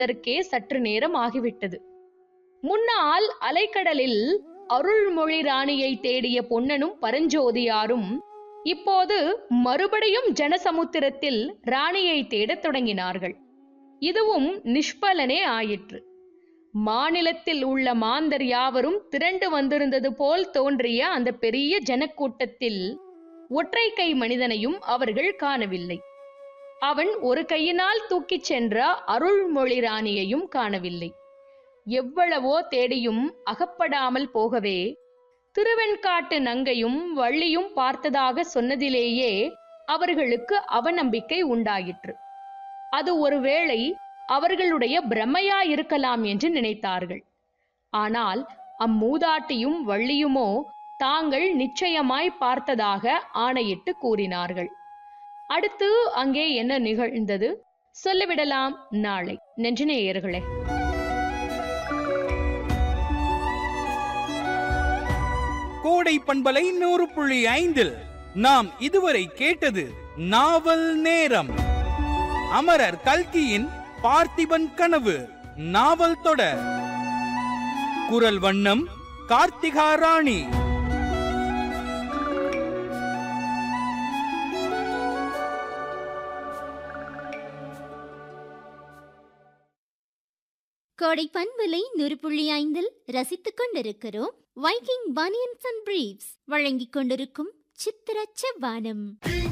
அதற்கே சற்று நேரம் ஆகிவிட்டது முன்னால் அலைக்கடலில் அருள்மொழி ராணியை தேடிய பொன்னனும் பரஞ்சோதியாரும் இப்போது மறுபடியும் ஜனசமுத்திரத்தில் ராணியை தேடத் தொடங்கினார்கள் இதுவும் நிஷ்பலனே ஆயிற்று மாநிலத்தில் உள்ள மாந்தர் யாவரும் திரண்டு வந்திருந்தது போல் தோன்றிய அந்த பெரிய ஜனக்கூட்டத்தில் ஒற்றை கை மனிதனையும் அவர்கள் காணவில்லை அவன் ஒரு கையினால் தூக்கிச் சென்ற அருள்மொழி ராணியையும் காணவில்லை எவ்வளவோ தேடியும் அகப்படாமல் போகவே திருவெண்காட்டு நங்கையும் வள்ளியும் பார்த்ததாக சொன்னதிலேயே அவர்களுக்கு அவநம்பிக்கை உண்டாயிற்று அது ஒருவேளை அவர்களுடைய பிரமையா இருக்கலாம் என்று நினைத்தார்கள் ஆனால் அம்மூதாட்டியும் வள்ளியுமோ தாங்கள் நிச்சயமாய் பார்த்ததாக ஆணையிட்டு கூறினார்கள் அடுத்து அங்கே என்ன நிகழ்ந்தது சொல்லிவிடலாம் நாளை நெஞ்சநேயர்களே கோடை பண்பலை நூறு புள்ளி ஐந்தில் நாம் இதுவரை கேட்டது நாவல் நேரம் அமரர் கல்கியின் பார்த்திபன் கனவு நாவல் தொடர் குரல் வண்ணம் கார்த்திகா ராணி கோடை பண்பலை நூறு புள்ளி ஐந்தில் ரசித்துக் கொண்டிருக்கிறோம் வைக்கிங் பனியன்ஸ் அண்ட் பிரீவ்ஸ் வழங்கிக் கொண்டிருக்கும் சித்திர செவ்வானம்